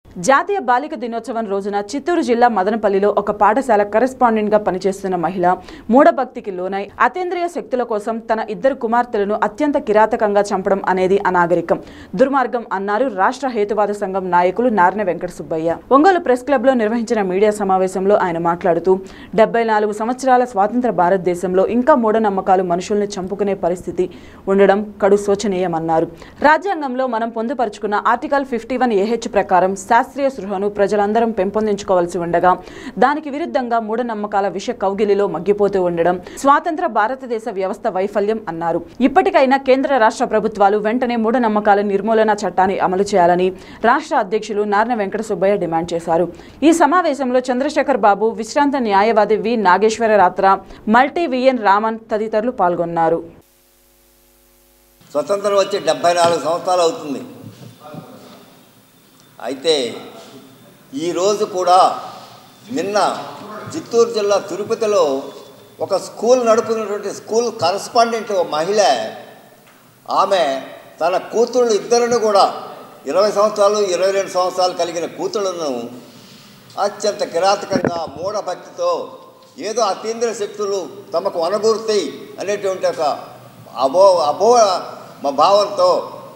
జాతీయ బాలిక దినోత్సవం రోజున చిత్తూరు జిల్లా మదనపల్లిలో ఒక పాఠశాల కరెస్పాండెంట్ గా పనిచేస్తున్న మహిళ మూఢభక్తికి లోనై అతీంద్రియ శక్తుల కోసం తన ఇద్దరు కుమార్తెలను అత్యంత కిరాతకంగా చంపడం అనేది అనాగరికం దుర్మార్గం అన్నారు రాష్ట్ర హేతువాద సంఘం నాయకులు నారన వెంకట సుబ్బయ్య ఒంగోలు ప్రెస్ క్లబ్ లో నిర్వహించిన మీడియా సమావేశంలో ఆయన మాట్లాడుతూ డెబ్బై నాలుగు సంవత్సరాల స్వాతంత్ర భారతదేశంలో ఇంకా మూఢనమ్మకాలు మనుషుల్ని చంపుకునే పరిస్థితి ఉండడం కడు శోచనీయమన్నారు రాజ్యాంగంలో మనం పొందుపరుచుకున్న ఆర్టికల్ ఫిఫ్టీ వన్ ఏహెచ్ ప్రకారం శాస్త్రీయ సృహను ప్రజలందరం పెంపొందించుకోవాల్సి ఉండగా దానికి విరుద్ధంగా మూఢనమ్మకాల విష కౌగిలిలో మగ్గిపోతూ ఉండడం స్వాతంత్ర భారతదేశ వ్యవస్థ వైఫల్యం అన్నారు ఇప్పటికైనా కేంద్ర రాష్ట్ర ప్రభుత్వాలు వెంటనే మూఢనమ్మకాల నిర్మూలన చట్టాన్ని అమలు చేయాలని రాష్ట్ర అధ్యక్షులు నారన వెంకట సుబ్బయ్య డిమాండ్ చేశారు ఈ సమావేశంలో చంద్రశేఖర్ బాబు విశ్రాంత న్యాయవాది వి నాగేశ్వర రాత్ర మల్టీ విఎన్ రామన్ తదితరులు పాల్గొన్నారు స్వతంత్రం వచ్చి డెబ్బై నాలుగు సంవత్సరాలు అవుతుంది అయితే ఈరోజు కూడా నిన్న చిత్తూరు జిల్లా తిరుపతిలో ఒక స్కూల్ నడుపుతున్నటువంటి స్కూల్ కరస్పాండెంట్ ఒక మహిళ ఆమె తన కూతుళ్ళు ఇద్దరిని కూడా ఇరవై సంవత్సరాలు ఇరవై రెండు సంవత్సరాలు కలిగిన కూతుళ్ళను అత్యంత కిరాతకంగా మూఢభక్తితో ఏదో అతీంద్రియ శక్తులు తమకు అనగూరుతాయి అనేటువంటి ఒక అబో అబో మా భావంతో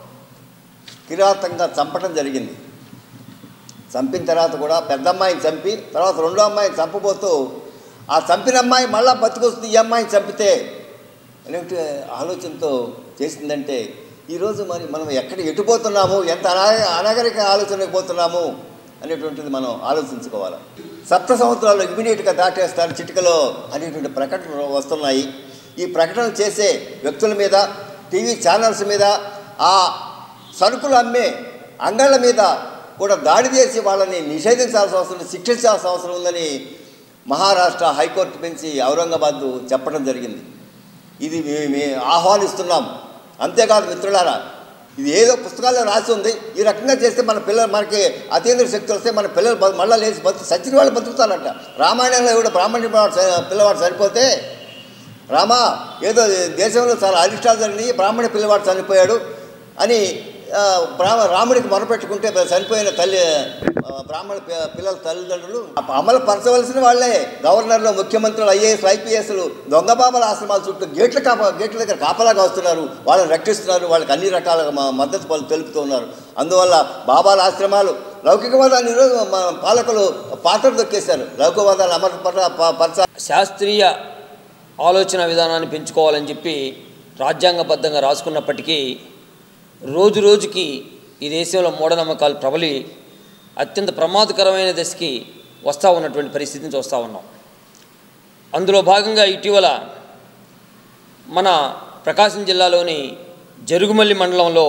కిరాతంగా చంపడం జరిగింది చంపిన తర్వాత కూడా పెద్ద అమ్మాయిని చంపి తర్వాత రెండో అమ్మాయిని చంపబోతూ ఆ చంపిన అమ్మాయి మళ్ళా బతికొస్తుంది ఈ అమ్మాయిని చంపితే అనేటి ఆలోచనతో చేసిందంటే ఈరోజు మరి మనం ఎక్కడ ఎటుపోతున్నాము ఎంత అనాగ అనాగరిక ఆలోచనకు పోతున్నాము అనేటువంటిది మనం ఆలోచించుకోవాలి సప్త సంవత్సరాలు ఇమీడియట్గా దాటేస్తారు చిటికలో అనేటువంటి ప్రకటనలు వస్తున్నాయి ఈ ప్రకటనలు చేసే వ్యక్తుల మీద టీవీ ఛానల్స్ మీద ఆ సరుకులు అమ్మే అంగళ్ళ మీద కూడా దాడి చేసి వాళ్ళని నిషేధించాల్సిన అవసరం శిక్షించాల్సిన అవసరం ఉందని మహారాష్ట్ర హైకోర్టు పెంచి ఔరంగాబాద్ చెప్పడం జరిగింది ఇది మేము మేము ఆహ్వానిస్తున్నాం అంతేకాదు మిత్రులారా ఇది ఏదో పుస్తకాల్లో రాసి ఉంది ఈ రకంగా చేస్తే మన పిల్లలు మనకి అతీంద్ర శక్తులు వస్తే మన పిల్లలు బ- మళ్ళా లేచి బతు సచిన వాళ్ళు బతుకుతారంట రామాయణంలో కూడా బ్రాహ్మణ పిల్లవాడు చ- పిల్లవాడు చనిపోతే రామా ఏదో దేశంలో చాలా అరిష్టాలు జరిగినాయి బ్రాహ్మణ పిల్లవాడు చనిపోయాడు అని ఆ, బ్రాహ్మ రాముడికి మొరపెట్టుకుంటే చనిపోయిన తల్లి ఆ, బ్రాహ్మణ పి- పిల్లల తల్లిదండ్రులు అమలు పరచవలసిన వాళ్ళే గవర్నర్లు ముఖ్యమంత్రులు ఐఏఎస్ ఐపీఎస్లు దొంగ బాబాల ఆశ్రమాల చుట్టూ గేట్ల కాప గేట్ల దగ్గర కాపలాగా వస్తున్నారు వాళ్ళని రక్షిస్తున్నారు వాళ్ళకి అన్ని రకాల మ- మద్దతు పలు తెలుపుతూ ఉన్నారు అందువల్ల బాబాల ఆశ్రమాలు లౌకికవాదాన్ని ఈరోజు మన పాలకులు పాత్ర దొక్కేశారు లౌకికవాదాన్ని అమలు పర ప- పరచ శాస్త్రీయ ఆలోచన విధానాన్ని పెంచుకోవాలని చెప్పి రాజ్యాంగబద్ధంగా రాసుకున్నప్పటికీ రోజు రోజుకి ఈ దేశంలో మూఢనమ్మకాలు ప్రబలి అత్యంత ప్రమాదకరమైన దశకి వస్తూ ఉన్నటువంటి పరిస్థితిని చూస్తూ ఉన్నాం అందులో భాగంగా ఇటీవల మన ప్రకాశం జిల్లాలోని జరుగుమల్లి మండలంలో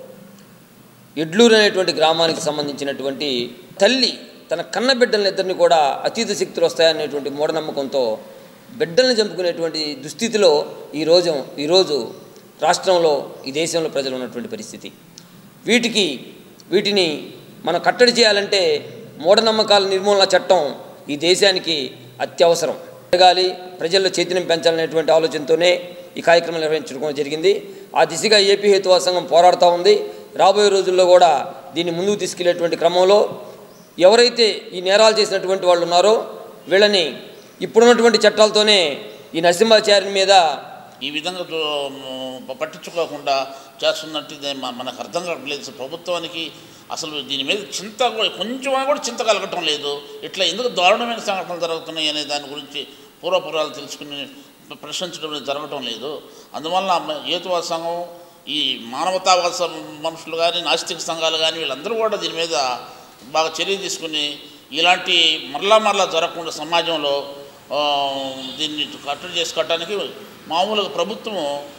ఎడ్లూరు అనేటువంటి గ్రామానికి సంబంధించినటువంటి తల్లి తన కన్న బిడ్డలనిద్దరిని కూడా అతీత శక్తులు వస్తాయనేటువంటి మూఢనమ్మకంతో బిడ్డల్ని చంపుకునేటువంటి దుస్థితిలో ఈరోజు ఈరోజు రాష్ట్రంలో ఈ దేశంలో ప్రజలు ఉన్నటువంటి పరిస్థితి వీటికి వీటిని మనం కట్టడి చేయాలంటే మూఢనమ్మకాల నిర్మూలన చట్టం ఈ దేశానికి అత్యవసరం జరగాలి ప్రజల్లో చైతన్యం పెంచాలనేటువంటి ఆలోచనతోనే ఈ కార్యక్రమం నిర్వహించడం జరిగింది ఆ దిశగా ఏపీ హేతువా సంఘం పోరాడుతూ ఉంది రాబోయే రోజుల్లో కూడా దీన్ని ముందుకు తీసుకెళ్లేటువంటి క్రమంలో ఎవరైతే ఈ నేరాలు చేసినటువంటి వాళ్ళు ఉన్నారో వీళ్ళని ఇప్పుడున్నటువంటి చట్టాలతోనే ఈ నరసింహాచార్యుని మీద ఈ విధంగా దో- మ- పట్టించుకోకుండా చేస్తున్నట్టు ఇది మ- మనకు అర్థం కావట్లేదు ప్రభుత్వానికి అసలు దీని మీద చింత కూడా కొంచెం కూడా చింత కలగటం లేదు ఇట్లా ఎందుకు దారుణమైన సంఘటనలు జరుగుతున్నాయి అనే దాని గురించి పూర్వపురాలు తెలుసుకుని ప్రశ్నించడం అనేది జరగటం లేదు అందువల్ల మ- హేతువాద సంఘం ఈ మానవతావాద సం- మనుషులు కానీ నాస్తిక సంఘాలు కానీ వీళ్ళందరూ కూడా దీని మీద బాగా చర్య తీసుకుని ఇలాంటి మరలా మరలా జరగకుండా సమాజంలో ఆ, దీన్ని కట్టడి చేసుకోవటానికి మామూలుగా ప్రభుత్వం